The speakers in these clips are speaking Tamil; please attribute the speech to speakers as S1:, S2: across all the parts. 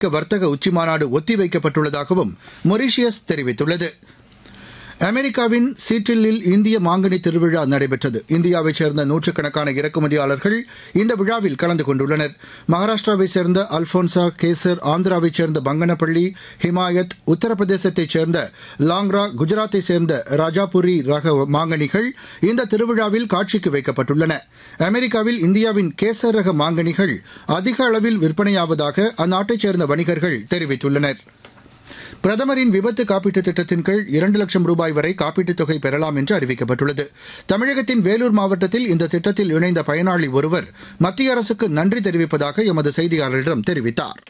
S1: வர்த்தக உச்சிமாநாடு ஒத்திவைக்கப்பட்டுள்ளதாகவும் மொரீஷியஸ் தெரிவித்துள்ளது அமெரிக்காவின் சீட்டிலில் இந்திய மாங்கனி திருவிழா நடைபெற்றது இந்தியாவைச் சேர்ந்த நூற்றுக்கணக்கான இறக்குமதியாளர்கள் இந்த விழாவில் கலந்து கொண்டுள்ளனர் மகாராஷ்டிராவைச் சேர்ந்த அல்போன்சா கேசர் ஆந்திராவைச் சேர்ந்த பங்கனப்பள்ளி ஹிமாயத் உத்தரப்பிரதேசத்தைச் சேர்ந்த லாங்ரா குஜராத்தைச் சேர்ந்த ராஜாபுரி ரக மாங்கனிகள் இந்த திருவிழாவில் காட்சிக்கு வைக்கப்பட்டுள்ளன அமெரிக்காவில் இந்தியாவின் கேசர் ரக மாங்கனிகள் அதிக அளவில் விற்பனையாவதாக அந்நாட்டைச் சேர்ந்த வணிகர்கள் தெரிவித்துள்ளனா் பிரதமரின் விபத்து காப்பீட்டுத் திட்டத்தின் கீழ் இரண்டு லட்சம் ரூபாய் வரை காப்பீட்டுத் தொகை பெறலாம் என்று அறிவிக்கப்பட்டுள்ளது தமிழகத்தின் வேலூர் மாவட்டத்தில் இந்த திட்டத்தில் இணைந்த பயனாளி ஒருவர் மத்திய அரசுக்கு நன்றி தெரிவிப்பதாக எமது செய்தியாளரிடம் தெரிவித்தார்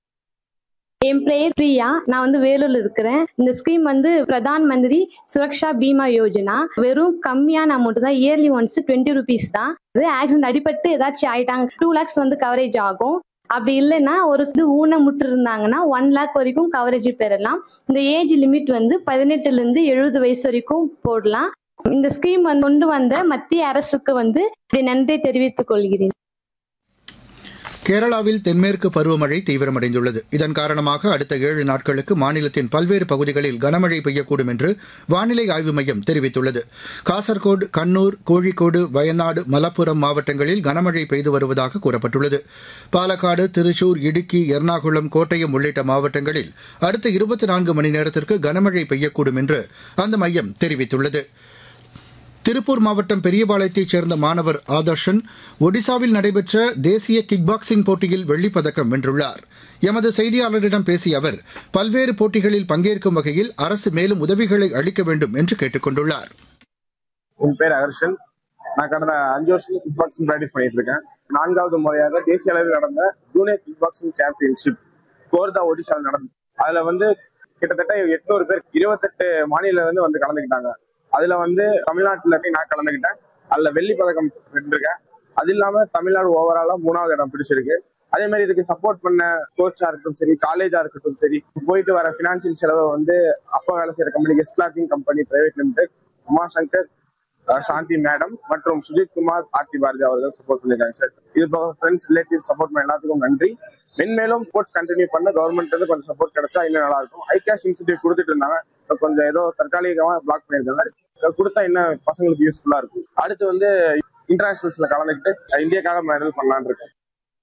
S2: என் பேர் பிரியா நான் வந்து வேலூர்ல இருக்கிறேன் இந்த ஸ்கீம் வந்து பிரதான் மந்திரி சுரக்ஷா பீமா யோஜனா வெறும் கம்மியான அமௌண்ட் தான் இயர்லி ஒன்ஸ் டுவெண்ட்டி ருபீஸ் தான் இது ஆக்சிடென்ட் அடிபட்டு ஏதாச்சும் ஆயிட்டாங்க டூ லேக்ஸ் வந்து கவரேஜ் ஆகும் அப்படி இல்லைன்னா ஒரு இது ஊனமுற்று இருந்தாங்கன்னா ஒன் லேக் வரைக்கும் கவரேஜ் பெறலாம் இந்த ஏஜ் லிமிட் வந்து பதினெட்டுல இருந்து எழுபது வயசு வரைக்கும் போடலாம் இந்த ஸ்கீம் வந்து கொண்டு வந்த மத்திய அரசுக்கு வந்து இப்படி நன்றி தெரிவித்துக் கொள்கிறேன்
S1: கேரளாவில் தென்மேற்கு பருவமழை தீவிரமடைந்துள்ளது இதன் காரணமாக அடுத்த ஏழு நாட்களுக்கு மாநிலத்தின் பல்வேறு பகுதிகளில் கனமழை பெய்யக்கூடும் என்று வானிலை ஆய்வு மையம் தெரிவித்துள்ளது காசர்கோடு கண்ணூர் கோழிக்கோடு வயநாடு மலப்புரம் மாவட்டங்களில் கனமழை பெய்து வருவதாக கூறப்பட்டுள்ளது பாலக்காடு திருச்சூர் இடுக்கி எர்ணாகுளம் கோட்டயம் உள்ளிட்ட மாவட்டங்களில் அடுத்த இருபத்தி நான்கு மணி நேரத்திற்கு கனமழை பெய்யக்கூடும் என்று அந்த மையம் தெரிவித்துள்ளது திருப்பூர் மாவட்டம் பெரியபாளையத்தைச் சேர்ந்த மாணவர் ஆதர்ஷன் ஒடிசாவில் நடைபெற்ற தேசிய கிக் பாக்ஸிங் போட்டியில் வெள்ளிப் பதக்கம் வென்றுள்ளார் எமது செய்தியாளரிடம் பேசிய அவர் பல்வேறு போட்டிகளில் பங்கேற்கும் வகையில் அரசு மேலும் உதவிகளை அளிக்க வேண்டும் என்று கேட்டுக் கொண்டுள்ளார்
S3: என் பேர் அகர்ஷன் நான் கடந்த அஞ்சு வருஷம் கிக் பாக்ஸிங் ப்ராக்டிஸ் பண்ணிட்டு இருக்கேன் நான்காவது முறையாக தேசிய அளவில் நடந்த junior kickboxing championship Khordha ஒடிசாவில் நடந்தது அதுல வந்து கிட்டத்தட்ட எட்நூறு பேர் இருபத்தெட்டு மாநில இருந்து வந்து கலந்துக்கிட்டாங்க அதுல வந்து தமிழ்நாட்டுல இருந்து நான் கலந்துக்கிட்டேன் அதுல வெள்ளி பதக்கம் வென்றிருக்கேன் அது இல்லாம தமிழ்நாடு ஓவராலா மூணாவது இடம் பிடிச்சிருக்கு அதே மாதிரி இதுக்கு சப்போர்ட் பண்ண கோச்சா இருக்கட்டும் சரி காலேஜா இருக்கட்டும் சரி போயிட்டு வர பினான்சியல் செலவை வந்து அப்பா வேலை செய்யற company guest clothing company private limited Umashankar அஹ், சாந்தி மேடம் மற்றும் சுஜித் குமார் ஆர்த்தி பாரதி அவர்கள் சப்போர்ட் பண்ணிருக்காங்க சார் இது போக ஃப்ரெண்ட்ஸ் ரிலேட்டிவ் சப்போர்ட் பண்ண எல்லாத்துக்கும் நன்றி மென்மேலும் ஸ்போர்ட்ஸ் கண்டினியூ பண்ண கவர்மெண்ட் இருந்து கொஞ்சம் சப்போர்ட் கிடைச்சா இன்னும் நல்லா இருக்கும் ஐ கேஷ் இன்ஸ்டியூட் கொடுத்துட்டு இருந்தாங்க இப்ப கொஞ்சம் ஏதோ தற்காலிகமா பிளாக் பண்ணியிருக்காங்க இதை கொடுத்தா இன்னும் பசங்களுக்கு யூஸ்ஃபுல்லா இருக்கும் அடுத்து வந்து இன்டர்நேஷனல்ஸ்ல கலந்துக்கிட்டு இந்தியாக்காக மெடல் பண்ணலான்னு இருக்கேன்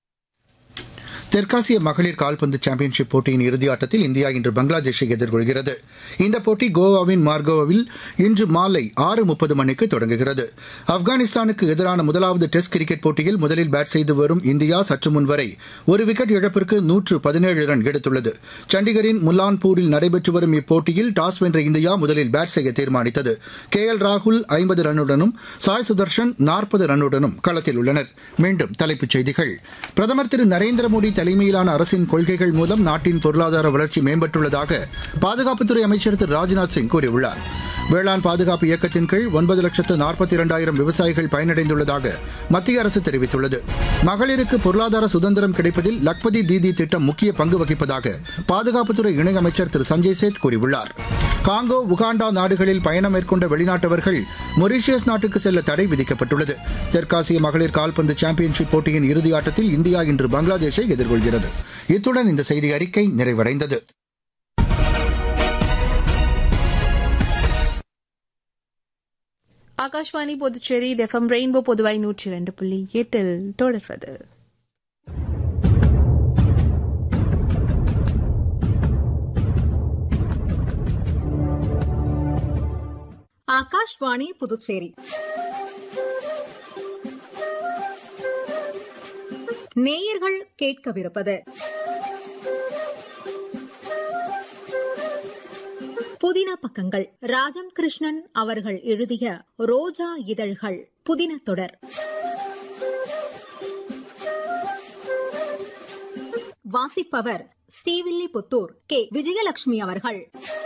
S1: தெற்காசிய மகளிர் கால்பந்து சாம்பியன்ஷிப் போட்டியின் இறுதி ஆட்டத்தில் இந்தியா இன்று பங்களாதேஷை எதிர்கொள்கிறது இந்த போட்டி கோவாவின் மார்கோவில் இன்று மாலை ஆறு முப்பது மணிக்கு தொடங்குகிறது ஆப்கானிஸ்தானுக்கு எதிரான முதலாவது டெஸ்ட் கிரிக்கெட் போட்டியில் முதலில் பேட் செய்து வரும் இந்தியா சற்று முன் வரை ஒரு விக்கெட் இழப்பிற்கு நூற்று பதினேழு ரன் எடுத்துள்ளது சண்டிகரின் முல்லான்பூரில் நடைபெற்று வரும் இப்போட்டியில் டாஸ் வென்ற இந்தியா முதலில் பேட் செய்ய தீர்மானித்தது கே எல் ராகுல் ஐம்பது ரன்னுடனும் சாய் சுதர்ஷன் நாற்பது ரன்னுடனும் களத்தில் உள்ளனர் மீண்டும் தலைப்புச் செய்திகள் பிரதமர் திரு நரேந்திர மோடி தலைமையிலான அரசின் கொள்கைகள் மூலம் நாட்டின் பொருளாதார வளர்ச்சி மேம்பட்டுள்ளதாக பாதுகாப்புத்துறை அமைச்சர் திரு ராஜ்நாத் சிங் கூறியுள்ளார் வேளாண் பாதுகாப்பு இயக்கத்தின் கீழ் ஒன்பது லட்சத்து நாற்பத்தி இரண்டாயிரம் விவசாயிகள் பயனடைந்துள்ளதாக மத்திய அரசு தெரிவித்துள்ளது மகளிருக்கு பொருளாதார சுதந்திரம் கிடைப்பதில் லக்பதி தீதி திட்டம் முக்கிய பங்கு வகிப்பதாக பாதுகாப்புத்துறை இணையமைச்சர் திரு சஞ்சய் சேத் கூறியுள்ளார் காங்கோ உகாண்டா நாடுகளில் பயணம் மேற்கொண்ட வெளிநாட்டவர்கள் மொரீஷியஸ் நாட்டுக்கு செல்ல தடை விதிக்கப்பட்டுள்ளது தெற்காசிய மகளிர் கால்பந்து சாம்பியன்ஷிப் போட்டியின் இறுதி ஆட்டத்தில் இந்தியா இன்று பங்களாதேஷை எதிர்கொள்கிறது இத்துடன் இந்த செய்தி அறிக்கை நிறைவடைந்தது
S4: ஆகாஷ்வாணி புதுச்சேரி எஃப்எம் ரெயின்போ பொதுவாய் நூற்றி ரெண்டு புள்ளி எட்டில் தொடர்வது
S5: ஆகாஷ்வாணி புதுச்சேரி நேயர்கள் கேட்கவிருப்பது புதின பக்கங்கள் ராஜம் கிருஷ்ணன் அவர்கள் எழுதிய ரோஜா இதழ்கள் புதின தொடர் வாசிப்பவர் ஸ்ரீவில்லிபுத்தூர் கே விஜயலட்சுமி அவர்கள்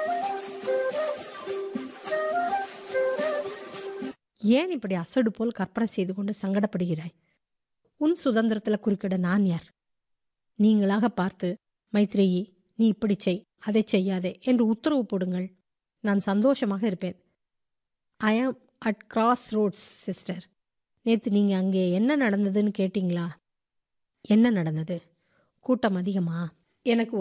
S6: ஏன் இப்படி அசடு போல் கற்பனை செய்து கொண்டு சங்கடப்படுகிறாய் உன் சுதந்திரத்தில் குறுக்கிட நான் யார் நீங்களாக பார்த்து மைத்ரேயி நீ இப்படி செய் அதை செய்யாதே என்று உத்தரவு போடுங்கள் நான் சந்தோஷமாக இருப்பேன் ஐ ஆம் அட் கிராஸ் ரோட்ஸ் சிஸ்டர் நேற்று நீங்கள் அங்கே என்ன நடந்ததுன்னு கேட்டிங்களா என்ன நடந்தது கூட்டம் அதிகமா எனக்கு